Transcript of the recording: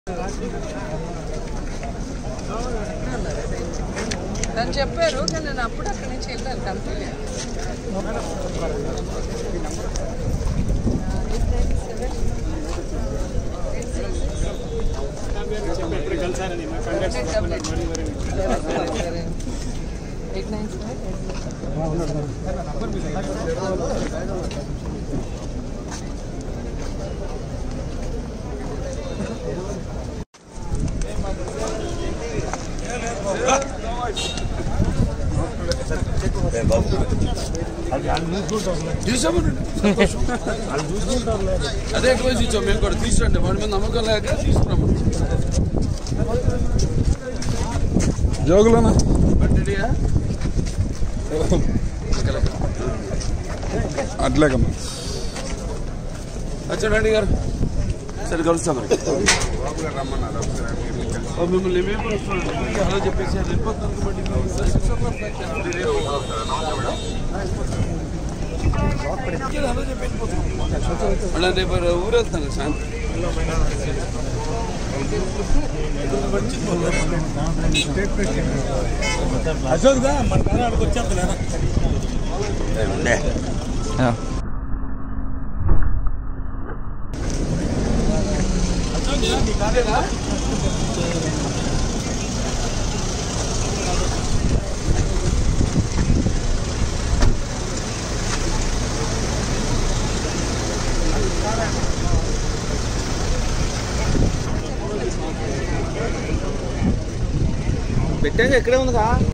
తను చెప్పారు కానీ నేను అప్పుడు అక్కడి నుంచి వెళ్ళాను కంపెనీ ఎయిట్ నైన్ సెవెన్ చూసామండి అదే అడ్వైస్ ఇచ్చాం మేము కూడా తీసుకురండి వాడి మీద నమ్మకం లేక తీసుకున్నాము జోగులోనా బట్టిడియా అట్లాగమ్మా వచ్చాడండి గారు సరే కలుస్తాం మరి ఓ, మిమ్మల్ని ఏమేమి వస్తున్నాడు హలో చెప్పేసి అది వెళ్ళిపోతున్నాను కాబట్టి హలో చెప్పి వెళ్ళిపోతున్నాం మళ్ళీ రేపు ఊరు వెళ్తాను సార్ పెట్టాక ఇక్కడే ఉందిగా